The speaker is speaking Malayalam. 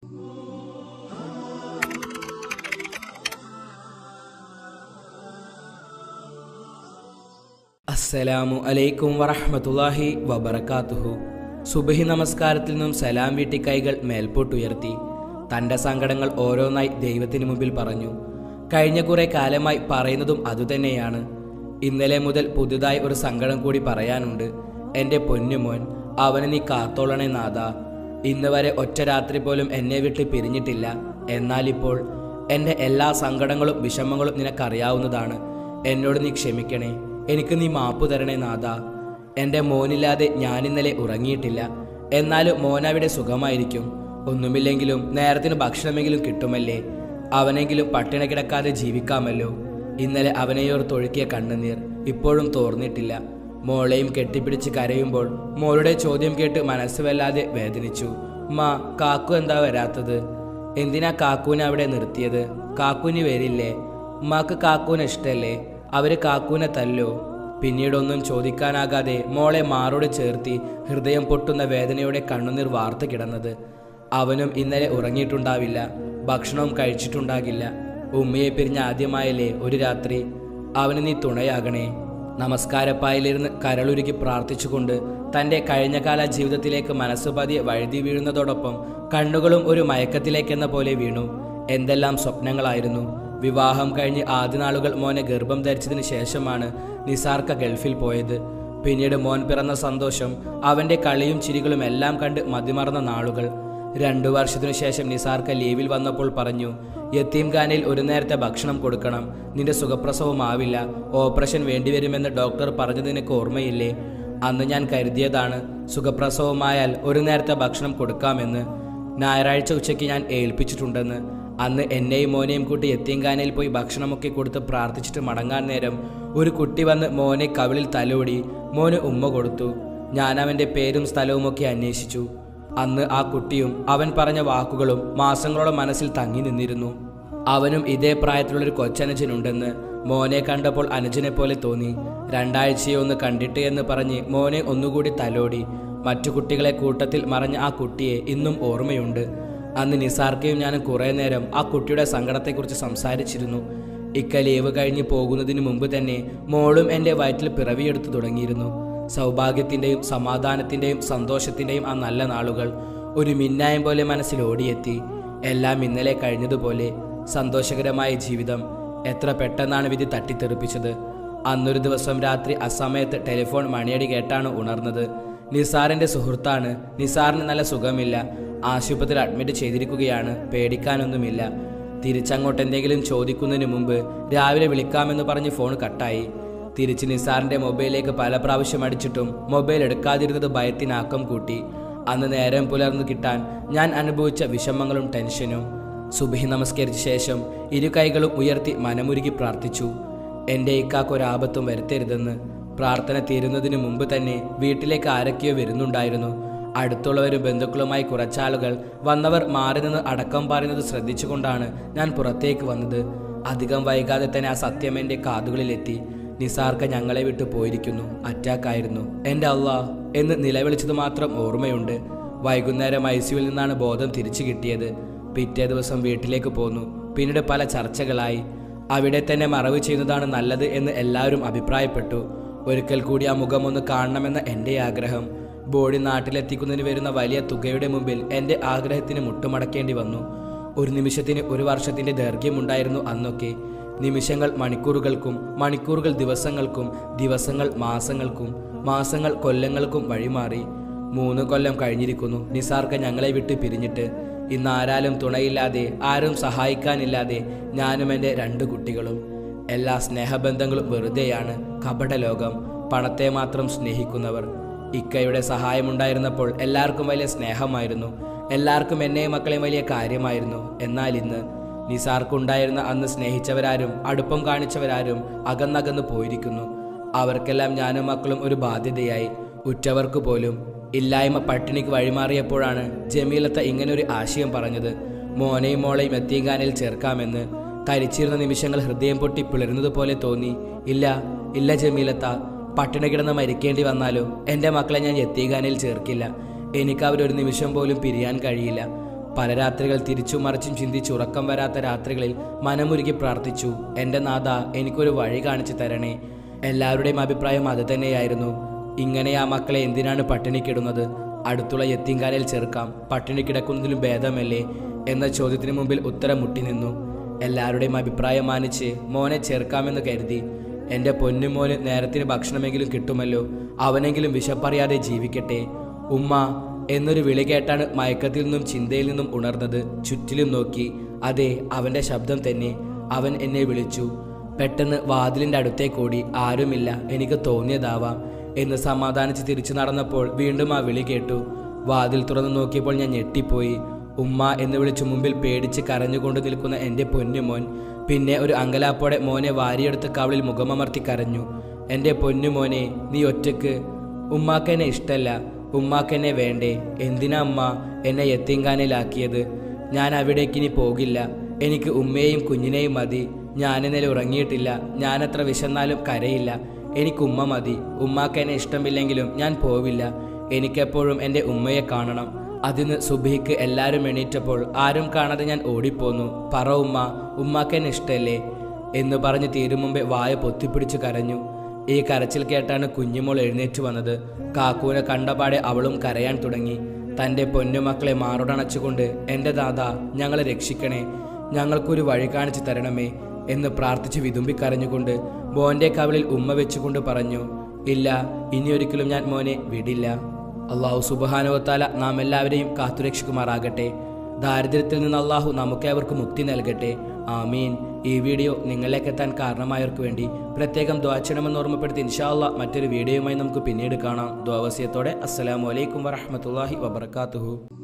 അസ്സലാമു അലൈക്കും വറഹ്മത്തുള്ളാഹി വബറകാതുഹു സുബഹി നമസ്കാരത്തിൽ നിന്നും സലാം വീട്ടി കൈകൾ മേൽപോട്ടുയർത്തി തൻ്റെ സങ്കടങ്ങൾ ഓരോന്നായി ദൈവത്തിന് മുമ്പിൽ പറഞ്ഞു കഴിഞ്ഞ കുറെ കാലമായി പറയുന്നതും അതുതന്നെയാണ് ഇന്നലെ മുതൽ പുതുതായി ഒരു സങ്കടം കൂടി പറയാനുണ്ട് എൻ്റെ പൊന്നുമോൻ അവനെ നീ കാത്തോളണേ നാഥ ഇന്ന് വരെ ഒറ്റ രാത്രി പോലും എന്നെ വിട്ട് പിരിഞ്ഞിട്ടില്ല എന്നാലിപ്പോൾ എൻ്റെ എല്ലാ സങ്കടങ്ങളും വിഷമങ്ങളും നിനക്കറിയാവുന്നതാണ് എന്നോട് നീ ക്ഷമിക്കണേ എനിക്ക് നീ മാപ്പ് തരണേ നാഥ എൻ്റെ മോനില്ലാതെ ഞാനിന്നലെ ഉറങ്ങിയിട്ടില്ല എന്നാലും മോനവിടെ സുഖമായിരിക്കും ഒന്നുമില്ലെങ്കിലും നേരത്തിന് ഭക്ഷണമെങ്കിലും കിട്ടുമല്ലേ അവനെങ്കിലും പട്ടിണ കിടക്കാതെ ജീവിക്കാമല്ലോ ഇന്നലെ അവനെയോർത്തൊഴുക്കിയ കണ്ണുനീർ ഇപ്പോഴും തോർന്നിട്ടില്ല മോളെയും കെട്ടിപ്പിടിച്ച് കരയുമ്പോൾ മോളുടെ ചോദ്യം കേട്ട് മനസ്സ് വല്ലാതെ വേദനിച്ചു മാ കാക്കു എന്താ വരാത്തത് എന്തിനാ കാക്കൂനെ അവിടെ നിർത്തിയത് കാക്കൂനി വരില്ലേ ഉമ്മാക്ക് കാക്കൂനെ ഇഷ്ടല്ലേ അവര് കാക്കൂനെ തല്ലോ പിന്നീടൊന്നും ചോദിക്കാനാകാതെ മോളെ മാറോട് ചേർത്തി ഹൃദയം പൊട്ടുന്ന വേദനയോടെ കണ്ണുനീർ വാർത്തു കിടന്നത് അവനും ഇന്നലെ ഉറങ്ങിയിട്ടുണ്ടാവില്ല ഭക്ഷണവും കഴിച്ചിട്ടുണ്ടാകില്ല ഉമ്മയെ പിരിഞ്ഞ ആദ്യമായല്ലേ ഒരു രാത്രി അവന് നീ തുണയാകണേ നമസ്കാരപ്പായിലിരുന്ന് കരളുരുക്കി പ്രാർത്ഥിച്ചുകൊണ്ട് തൻ്റെ കഴിഞ്ഞകാല ജീവിതത്തിലേക്ക് മനസ്സ് പതിയെ വഴുതി വീഴുന്നതോടൊപ്പം കണ്ണുകളും ഒരു മയക്കത്തിലേക്കെന്ന പോലെ വീണു എന്തെല്ലാം സ്വപ്നങ്ങളായിരുന്നു വിവാഹം കഴിഞ്ഞ് ആദ്യ നാളുകൾ മോനെ ഗർഭം ധരിച്ചതിന് ശേഷമാണ് നിസാർക്ക ഗൾഫിൽ പോയത് പിന്നീട് മോൻ പിറന്ന സന്തോഷം അവൻ്റെ കളിയും ചിരികളും എല്ലാം കണ്ട് മതിമറന്ന നാളുകൾ രണ്ടു വർഷത്തിനു ശേഷം നിസാർക്ക ലീവിൽ വന്നപ്പോൾ പറഞ്ഞു യത്തീംഖാനയിൽ ഒരു നേരത്തെ ഭക്ഷണം കൊടുക്കണം നിന്റെ സുഖപ്രസവമാവില്ല ഓപ്പറേഷൻ വേണ്ടിവരുമെന്ന് ഡോക്ടർ പറഞ്ഞത് നിനക്ക് ഓർമ്മയില്ലേ അന്ന് ഞാൻ കരുതിയതാണ് സുഖപ്രസവമായാൽ ഒരു നേരത്തെ ഭക്ഷണം കൊടുക്കാമെന്ന് ഞായറാഴ്ച ഉച്ചയ്ക്ക് ഞാൻ ഏൽപ്പിച്ചിട്ടുണ്ടെന്ന് അന്ന് എന്നെയും മോനെയും കൂട്ടി എത്തിയങ്കാനയിൽ പോയി ഭക്ഷണമൊക്കെ കൊടുത്ത് പ്രാർത്ഥിച്ചിട്ട് മടങ്ങാൻ നേരം ഒരു കുട്ടി വന്ന് മോനെ കവിളിൽ തലോടി മോന് ഉമ്മ കൊടുത്തു ഞാൻ അവൻ്റെ പേരും സ്ഥലവുമൊക്കെ അന്വേഷിച്ചു അന്ന് ആ കുട്ടിയും അവൻ പറഞ്ഞ വാക്കുകളും മാസങ്ങളോളം മനസ്സിൽ തങ്ങി നിന്നിരുന്നു അവനും ഇതേ പ്രായത്തിലുള്ളൊരു കൊച്ചനുജനുണ്ടെന്ന് മോനെ കണ്ടപ്പോൾ അനുജനെ പോലെ തോന്നി രണ്ടാഴ്ചയെ ഒന്ന് കണ്ടിട്ട് എന്ന് പറഞ്ഞ് മോനെ ഒന്നുകൂടി തലോടി മറ്റു കുട്ടികളെ കൂട്ടത്തിൽ മറഞ്ഞ ആ കുട്ടിയെ ഇന്നും ഓർമ്മയുണ്ട് അന്ന് നിസാർക്കയും ഞാനും കുറേ നേരം ആ കുട്ടിയുടെ സങ്കടത്തെക്കുറിച്ച് സംസാരിച്ചിരുന്നു ഇക്ക ലീവ് കഴിഞ്ഞ് പോകുന്നതിന് മുമ്പ് തന്നെ മോളും എൻ്റെ വയറ്റിൽ പിറവിയെടുത്തു തുടങ്ങിയിരുന്നു സൗഭാഗ്യത്തിൻ്റെയും സമാധാനത്തിൻ്റെയും സന്തോഷത്തിൻ്റെയും ആ നല്ല നാളുകൾ ഒരു മിന്നായം പോലെ മനസ്സിൽ ഓടിയെത്തി എല്ലാം ഇന്നലെ കഴിഞ്ഞതുപോലെ സന്തോഷകരമായ ജീവിതം എത്ര പെട്ടെന്നാണ് വിധി തട്ടിത്തെറിപ്പിച്ചത് അന്നൊരു ദിവസം രാത്രി അസമയത്ത് ടെലിഫോൺ മണിയടി കേട്ടാണ് ഉണർന്നത് നിസാറിന്റെ സുഹൃത്താണ് നിസാറിന് നല്ല സുഖമില്ല ആശുപത്രിയിൽ അഡ്മിറ്റ് ചെയ്തിരിക്കുകയാണ് പേടിക്കാനൊന്നുമില്ല തിരിച്ചങ്ങോട്ട് എന്തെങ്കിലും ചോദിക്കുന്നതിന് മുമ്പ് രാവിലെ വിളിക്കാമെന്ന് പറഞ്ഞ് ഫോൺ കട്ടായി തിരിച്ച് നിസാറിന്റെ മൊബൈലിലേക്ക് പല പ്രാവശ്യം അടിച്ചിട്ടും മൊബൈൽ എടുക്കാതിരുന്നത് ഭയത്തിനാക്കം കൂട്ടി അന്ന് നേരം പുലർന്നു കിട്ടാൻ ഞാൻ അനുഭവിച്ച വിഷമങ്ങളും ടെൻഷനും സുബഹി നമസ്കരിച്ച ശേഷം ഇരു കൈകളും ഉയർത്തി മനമുരുകി പ്രാർത്ഥിച്ചു എൻ്റെ ഇക്കാക്കൊരാപത്തും വരുത്തരുതെന്ന് പ്രാർത്ഥന തീരുന്നതിന് മുമ്പ് തന്നെ വീട്ടിലേക്ക് ആരൊക്കെയോ വരുന്നുണ്ടായിരുന്നു അടുത്തുള്ളവരും ബന്ധുക്കളുമായി കുറച്ചാളുകൾ വന്നവർ മാറി നിന്ന് അടക്കം പറയുന്നത് ശ്രദ്ധിച്ചുകൊണ്ടാണ് ഞാൻ പുറത്തേക്ക് വന്നത് അധികം വൈകാതെ തന്നെ ആ സത്യം എൻ്റെ കാതുകളിലെത്തി നിസാർക്ക ഞങ്ങളെ വിട്ടു പോയിരിക്കുന്നു അറ്റാക്കായിരുന്നു എൻ്റെ അള്ളാ എന്ന് നിലവിളിച്ചത് മാത്രം ഓർമ്മയുണ്ട് വൈകുന്നേരം ഐ സിയുവിൽ നിന്നാണ് ബോധം തിരിച്ചു കിട്ടിയത് പിറ്റേ ദിവസം വീട്ടിലേക്ക് പോന്നു പിന്നീട് പല ചർച്ചകളായി അവിടെ തന്നെ മറവ് ചെയ്യുന്നതാണ് നല്ലത് എന്ന് എല്ലാവരും അഭിപ്രായപ്പെട്ടു ഒരിക്കൽ കൂടി ആ മുഖം ഒന്ന് കാണണമെന്ന എൻ്റെ ആഗ്രഹം ബോഡി നാട്ടിലെത്തിക്കുന്നതിന് വരുന്ന വലിയ തുകയുടെ മുമ്പിൽ എൻ്റെ ആഗ്രഹത്തിന് മുട്ടുമടക്കേണ്ടി വന്നു ഒരു നിമിഷത്തിന് ഒരു വർഷത്തിൻ്റെ ദൈർഘ്യമുണ്ടായിരുന്നു അന്നൊക്കെ നിമിഷങ്ങൾ മണിക്കൂറുകൾക്കും മണിക്കൂറുകൾ ദിവസങ്ങൾക്കും ദിവസങ്ങൾ മാസങ്ങൾക്കും മാസങ്ങൾ കൊല്ലങ്ങൾക്കും വഴിമാറി മൂന്ന് കൊല്ലം കഴിഞ്ഞിരിക്കുന്നു നിസാർക്ക ഞങ്ങളെ വിട്ട് പിരിഞ്ഞിട്ട് ഇന്ന് ആരാലും തുണയില്ലാതെ ആരും സഹായിക്കാനില്ലാതെ ഞാനും എൻ്റെ രണ്ട് കുട്ടികളും എല്ലാ സ്നേഹബന്ധങ്ങളും വെറുതെയാണ് കപടലോകം പണത്തെ മാത്രം സ്നേഹിക്കുന്നവർ ഇക്കയുടെ സഹായമുണ്ടായിരുന്നപ്പോൾ എല്ലാവർക്കും വലിയ സ്നേഹമായിരുന്നു എല്ലാവർക്കും എന്നെയും മക്കളെയും വലിയ കാര്യമായിരുന്നു എന്നാൽ ഇന്ന് നിസാർക്കുണ്ടായിരുന്ന അന്ന് സ്നേഹിച്ചവരാരും അടുപ്പം കാണിച്ചവരാരും അകന്നകന്ന് പോയിരിക്കുന്നു അവർക്കെല്ലാം ഞാനും മക്കളും ഒരു ബാധ്യതയായി ഉറ്റവർക്ക് പോലും ഇല്ലായ്മ പട്ടിണിക്ക് വഴിമാറിയപ്പോഴാണ് ജമീലത്ത ഇങ്ങനൊരു ആശയം പറഞ്ഞത് മോനെയും മോളെയും എത്തിയങ്കാനിൽ ചേർക്കാമെന്ന് തരിച്ചിരുന്ന നിമിഷങ്ങൾ ഹൃദയം പൊട്ടി പിളരുന്നത് പോലെ തോന്നി ഇല്ല ഇല്ല ജമീലത്ത പട്ടിണി കിടന്ന് മരിക്കേണ്ടി വന്നാലും എൻ്റെ മക്കളെ ഞാൻ എത്തിയങ്കാനിൽ ചേർക്കില്ല എനിക്ക് അവരൊരു നിമിഷം പോലും പിരിയാൻ കഴിയില്ല പല രാത്രികൾ തിരിച്ചും മറിച്ചും ചിന്തിച്ച് ഉറക്കം വരാത്ത രാത്രികളിൽ മനമുരുകി പ്രാർത്ഥിച്ചു എൻ്റെ നാഥ എനിക്കൊരു വഴി കാണിച്ചു തരണേ എല്ലാവരുടെയും അഭിപ്രായം അത് തന്നെയായിരുന്നു ഇങ്ങനെ ആ മക്കളെ എന്തിനാണ് പട്ടിണിക്കിടുന്നത് അടുത്തുള്ള യത്തീങ്കാലയിൽ ചേർക്കാം പട്ടിണി കിടക്കുന്നതിലും ഭേദമല്ലേ എന്ന ചോദ്യത്തിന് മുമ്പിൽ ഉത്തരം മുട്ടി നിന്നു എല്ലാവരുടെയും അഭിപ്രായം മാനിച്ച് മോനെ ചേർക്കാമെന്ന് കരുതി എൻ്റെ പൊന്നുമോന് നേരത്തിന് ഭക്ഷണമെങ്കിലും കിട്ടുമല്ലോ അവനെങ്കിലും വിശപ്പറിയാതെ ജീവിക്കട്ടെ ഉമ്മ എന്നൊരു വിളി കേട്ടാണ് മയക്കത്തിൽ നിന്നും ചിന്തയിൽ നിന്നും ഉണർന്നത് ചുറ്റിലും നോക്കി അതെ അവൻ്റെ ശബ്ദം തന്നെ അവൻ എന്നെ വിളിച്ചു പെട്ടെന്ന് വാതിലിൻ്റെ അടുത്തേക്കൂടി ആരുമില്ല എനിക്ക് തോന്നിയതാവാം എന്ന് സമാധാനിച്ച് തിരിച്ചു നടന്നപ്പോൾ വീണ്ടും ആ വിളി കേട്ടു വാതിൽ തുറന്നു നോക്കിയപ്പോൾ ഞാൻ ഞെട്ടിപ്പോയി ഉമ്മ എന്ന് വിളിച്ചു മുമ്പിൽ പേടിച്ച് കരഞ്ഞുകൊണ്ട് നിൽക്കുന്ന എൻ്റെ പൊന്നുമോൻ പിന്നെ ഒരു അങ്കലാപ്പോടെ മോനെ വാരിയെടുത്ത് കവളിൽ മുഖമമർത്തി കരഞ്ഞു എൻ്റെ പൊന്നുമോനെ നീ ഒറ്റക്ക് ഉമ്മാക്കെന്നെ ഇഷ്ടല്ല ഉമ്മാക്കെന്നെ വേണ്ടേ എന്തിനാ അമ്മ എന്നെ എത്തിങ്കാനയിലാക്കിയത് ഞാൻ അവിടേക്കിനി പോകില്ല എനിക്ക് ഉമ്മയെയും കുഞ്ഞിനെയും മതി ഞാൻ ഇന്നലെ ഉറങ്ങിയിട്ടില്ല ഞാനത്ര വിശന്നാലും കരയില്ല എനിക്ക് ഉമ്മ മതി ഉമ്മാക്ക് എന്നെ ഇഷ്ടമില്ലെങ്കിലും ഞാൻ പോവില്ല എനിക്കെപ്പോഴും എൻ്റെ ഉമ്മയെ കാണണം അതിന് സുബഹിക്ക് എല്ലാവരും എണീറ്റപ്പോൾ ആരും കാണാതെ ഞാൻ ഓടിപ്പോന്നു പറ ഉമ്മ ഉമ്മാക്ക് എന്നെ ഇഷ്ടല്ലേ എന്ന് പറഞ്ഞ് തീരും മുമ്പേ വായ പൊത്തിപ്പിടിച്ചു കരഞ്ഞു ഈ കരച്ചിൽ കേട്ടാണ് കുഞ്ഞുമോൾ എഴുന്നേറ്റ് വന്നത് കാക്കൂനെ കണ്ടപാടെ അവളും കരയാൻ തുടങ്ങി തൻ്റെ പൊന്നുമക്കളെ മാറോടണച്ചുകൊണ്ട് എൻ്റെ ദാദാ ഞങ്ങളെ രക്ഷിക്കണേ ഞങ്ങൾക്കൊരു വഴി കാണിച്ചു തരണമേ എന്ന് പ്രാർത്ഥിച്ച് വിതുമ്പി കരഞ്ഞുകൊണ്ട് മോന്റെ കവളിൽ ഉമ്മ വെച്ചുകൊണ്ട് പറഞ്ഞു ഇല്ല ഇനിയൊരിക്കലും ഞാൻ മോനെ വിടില്ല അള്ളാഹു സുബാനുവത്താല നാം എല്ലാവരെയും കാത്തുരക്ഷിക്കുമാറാകട്ടെ ദാരിദ്ര്യത്തിൽ നിന്ന് അള്ളാഹു നമുക്കേവർക്ക് മുക്തി നൽകട്ടെ ആമീൻ ഈ വീഡിയോ നിങ്ങളിലേക്ക് എത്താൻ കാരണമായവർക്ക് വേണ്ടി പ്രത്യേകം ദ്വാചണമെന്ന് ഓർമ്മപ്പെടുത്തി ഇൻഷാല്ല മറ്റൊരു വീഡിയോയുമായി നമുക്ക് പിന്നീട് കാണാം ദ്വാവസ്യത്തോടെ അസ്സലാമു അലൈക്കും വറഹമത്തല്ലാഹി വബർക്കാത്തുഹു